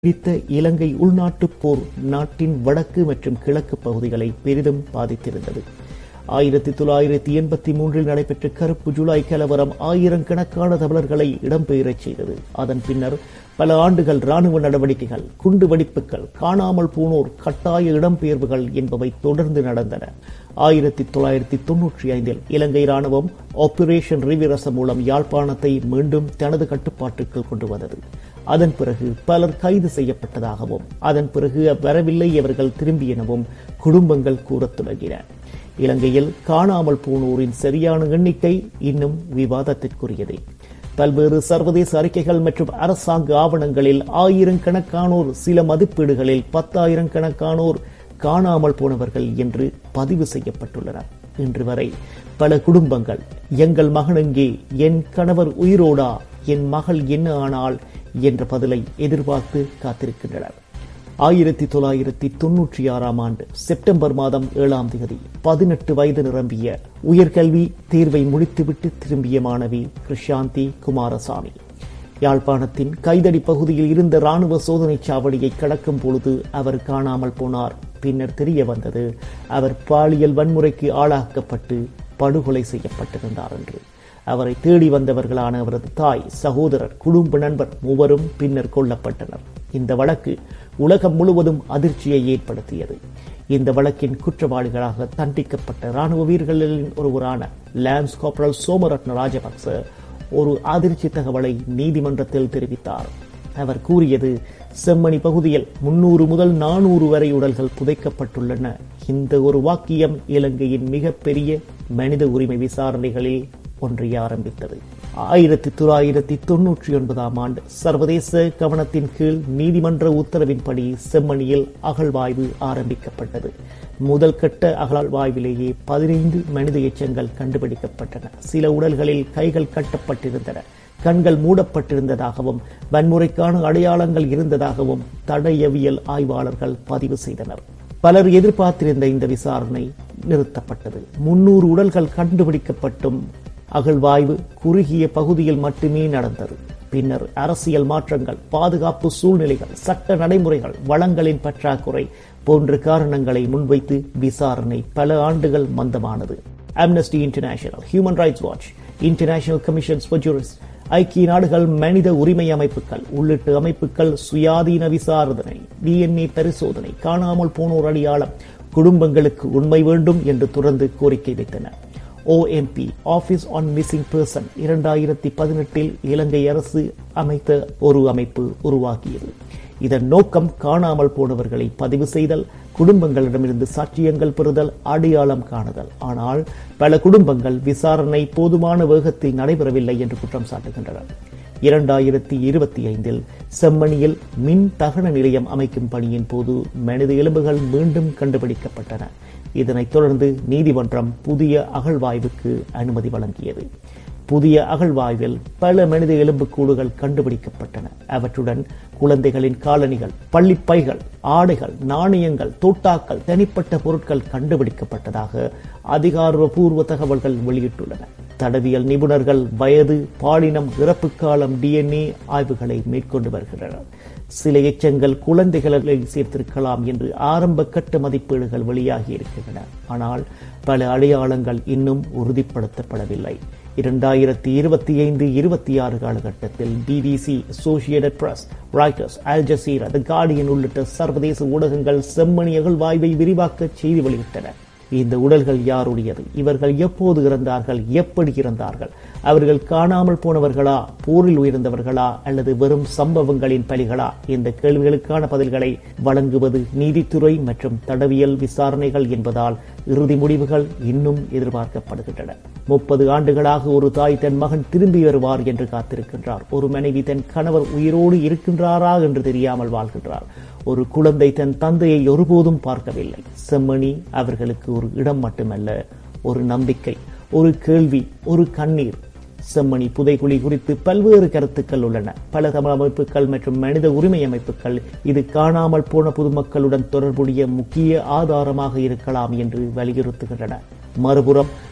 நீடித்த இலங்கை உள்நாட்டுப் போர் நாட்டின் வடக்கு மற்றும் கிழக்கு பகுதிகளை பெரிதும் பாதித்திருந்தது ஆயிரத்தி தொள்ளாயிரத்தி எண்பத்தி மூன்றில் நடைபெற்ற கருப்பு ஜூலை கலவரம் ஆயிரக்கணக்கான தமிழர்களை இடம்பெயரச் செய்தது அதன் பின்னர் பல ஆண்டுகள் ராணுவ நடவடிக்கைகள் குண்டு வெடிப்புகள் காணாமல் போனோர் கட்டாய இடம்பெயர்வுகள் என்பவை தொடர்ந்து நடந்தன ஆயிரத்தி தொள்ளாயிரத்தி தொன்னூற்றி ஐந்தில் இலங்கை ராணுவம் ஆபரேஷன் ரிவிரசம் மூலம் யாழ்ப்பாணத்தை மீண்டும் தனது கட்டுப்பாட்டுக்குள் கொண்டு வந்தது அதன் பிறகு பலர் கைது செய்யப்பட்டதாகவும் அதன் பிறகு வரவில்லை அவர்கள் திரும்பியெனவும் குடும்பங்கள் கூறத் தொடங்கின இலங்கையில் காணாமல் போனோரின் சரியான எண்ணிக்கை இன்னும் விவாதத்திற்குரியதே பல்வேறு சர்வதேச அறிக்கைகள் மற்றும் அரசாங்க ஆவணங்களில் ஆயிரக்கணக்கானோர் சில மதிப்பீடுகளில் பத்தாயிரம் கணக்கானோர் காணாமல் போனவர்கள் என்று பதிவு செய்யப்பட்டுள்ளனர் இன்று வரை பல குடும்பங்கள் எங்கள் மகனெங்கே என் கணவர் உயிரோடா என் மகள் என்ன ஆனாள் என்ற பதிலை எதிர்பார்த்து காத்திருக்கின்றனர் ஆயிரத்தி தொள்ளாயிரத்தி தொன்னூற்றி ஆறாம் ஆண்டு செப்டம்பர் மாதம் ஏழாம் தேதி பதினெட்டு வயது நிரம்பிய உயர்கல்வி தேர்வை முடித்துவிட்டு திரும்பிய மாணவி கிருஷாந்தி குமாரசாமி யாழ்ப்பாணத்தின் கைதடி பகுதியில் இருந்த ராணுவ சோதனை சாவடியை கடக்கும் பொழுது அவர் காணாமல் போனார் பின்னர் தெரிய வந்தது அவர் பாலியல் வன்முறைக்கு ஆளாக்கப்பட்டு படுகொலை செய்யப்பட்டிருந்தார் என்று அவரை தேடி வந்தவர்களான அவரது தாய் சகோதரர் குடும்ப நண்பர் மூவரும் பின்னர் கொல்லப்பட்டனர் இந்த வழக்கு உலகம் முழுவதும் அதிர்ச்சியை ஏற்படுத்தியது இந்த வழக்கின் குற்றவாளிகளாக தண்டிக்கப்பட்ட ராணுவ வீரர்களின் ஒருவரான லான்ஸ் காப்ரல் சோமரத்ன ராஜபக்ச ஒரு அதிர்ச்சி தகவலை நீதிமன்றத்தில் தெரிவித்தார் அவர் கூறியது செம்மணி பகுதியில் முன்னூறு முதல் நானூறு வரை உடல்கள் புதைக்கப்பட்டுள்ளன இந்த ஒரு வாக்கியம் இலங்கையின் மிகப்பெரிய மனித உரிமை விசாரணைகளில் ஒன்றிய ஆரம்பித்தது ஆயிரத்தி தொள்ளாயிரத்தி தொன்னூற்றி ஒன்பதாம் ஆண்டு சர்வதேச கவனத்தின் கீழ் நீதிமன்ற உத்தரவின்படி செம்மணியில் அகழ்வாய்வு ஆரம்பிக்கப்பட்டது முதல் கட்ட அகழ்வாய்விலேயே பதினைந்து மனித எச்சங்கள் கண்டுபிடிக்கப்பட்டன சில உடல்களில் கைகள் கட்டப்பட்டிருந்தன கண்கள் மூடப்பட்டிருந்ததாகவும் வன்முறைக்கான அடையாளங்கள் இருந்ததாகவும் தடயவியல் ஆய்வாளர்கள் பதிவு செய்தனர் பலர் எதிர்பார்த்திருந்த இந்த விசாரணை நிறுத்தப்பட்டது முன்னூறு உடல்கள் கண்டுபிடிக்கப்பட்டும் அகழ்வாய்வு குறுகிய பகுதியில் மட்டுமே நடந்தது பின்னர் அரசியல் மாற்றங்கள் பாதுகாப்பு சூழ்நிலைகள் சட்ட நடைமுறைகள் வளங்களின் பற்றாக்குறை போன்ற காரணங்களை முன்வைத்து விசாரணை பல ஆண்டுகள் மந்தமானது Amnesty International Human Rights Watch International Commissions for Jurist ஐக்கிய நாடுகள் மனித உரிமை அமைப்புகள் உள்ளிட்ட அமைப்புகள் சுயாதீன விசாரணை டிஎன்ஏ பரிசோதனை காணாமல் போனோர் அடையாளம் குடும்பங்களுக்கு உண்மை வேண்டும் என்று தொடர்ந்து கோரிக்கை வைத்தன OMP office on missing person இரண்டாயிரத்தி பதினெட்டில் இலங்கை அரசு அமைத்த ஒரு அமைப்பு உருவாக்கியது இதன் நோக்கம் காணாமல் போனவர்களை பதிவு செய்தல் குடும்பங்களிடமிருந்து சாட்சியங்கள் பெறுதல் அடையாளம் காணுதல் ஆனால் பல குடும்பங்கள் விசாரணை போதுமான வேகத்தில் நடைபெறவில்லை என்று குற்றம் சாட்டுகின்றனர் இரண்டாயிரத்தி இருபத்தி ஐந்தில் செம்மணியில் மின் தகன நிலையம் அமைக்கும் பணியின் போது மனித எலும்புகள் மீண்டும் கண்டுபிடிக்கப்பட்டன இதனைத் தொடர்ந்து நீதிமன்றம் புதிய அகழ்வாய்வுக்கு அனுமதி வழங்கியது புதிய அகழ்வாய்வில் பல மனித எலும்புக்கூடுகள் கண்டுபிடிக்கப்பட்டன அவற்றுடன் குழந்தைகளின் காலணிகள் பள்ளிப்பைகள் ஆடைகள் நாணயங்கள் தோட்டாக்கள் தனிப்பட்ட பொருட்கள் கண்டுபிடிக்கப்பட்டதாக அதிகாரப்பூர்வ தகவல்கள் வெளியிட்டுள்ளன தடவியல் நிபுணர்கள் வயது பாலினம் இறப்பு காலம் டிஎன்ஏ ஆய்வுகளை மேற்கொண்டு வருகின்றனர் சில எச்சங்கள் குழந்தைகளை சேர்த்திருக்கலாம் என்று ஆரம்ப கட்ட மதிப்பீடுகள் வெளியாகி இருக்கின்றன ஆனால் பல அடையாளங்கள் இன்னும் உறுதிப்படுத்தப்படவில்லை இரண்டாயிரத்தி இருபத்தி ஐந்து இருபத்தி ஆறு காலகட்டத்தில் BBC associated press Reuters Al Jazeera the Guardian உள்ளிட்ட சர்வதேச ஊடகங்கள் செம்மணி அகழ்வாய்வை விரிவாக்க செய்தி வெளியிட்டன இந்த உடல்கள் யாருடையது இவர்கள் எப்போது இறந்தார்கள் எப்படி இறந்தார்கள் அவர்கள் காணாமல் போனவர்களா போரில் உயர்ந்தவர்களா அல்லது வெறும் சம்பவங்களின் பலிகளா இந்த கேள்விகளுக்கான பதில்களை வழங்குவது நீதித்துறை மற்றும் தடவியல் விசாரணைகள் என்பதால் இறுதி முடிவுகள் இன்னும் எதிர்பார்க்கப்படுகின்றன முப்பது ஆண்டுகளாக ஒரு தாய் தன் மகன் திரும்பி வருவார் என்று காத்திருக்கின்றார் ஒரு மனைவி தன் கணவர் உயிரோடு இருக்கின்றாரா என்று தெரியாமல் வாழ்கின்றார் ஒரு குழந்தை தன் தந்தையை ஒருபோதும் பார்க்கவில்லை செம்மணி அவர்களுக்கு ஒரு இடம் மட்டுமல்ல ஒரு நம்பிக்கை ஒரு கேள்வி ஒரு கண்ணீர் செம்மணி புதைகுழி குறித்து பல்வேறு கருத்துக்கள் உள்ளன பல தமிழ் அமைப்புகள் மற்றும் மனித உரிமை அமைப்புகள் இது காணாமல் போன பொதுமக்களுடன் தொடர்புடைய முக்கிய ஆதாரமாக இருக்கலாம் என்று வலியுறுத்துகின்றன மறுபுறம்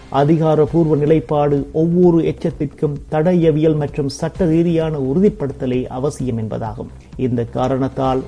அதிகாரப்பூர்வ நிலைப்பாடு ஒவ்வொரு எச்சத்திற்கும் தடயவியல் மற்றும் சட்ட ரீதியான உறுதிப்படுத்தலே அவசியம் என்பதாகும் இந்த காரணத்தால்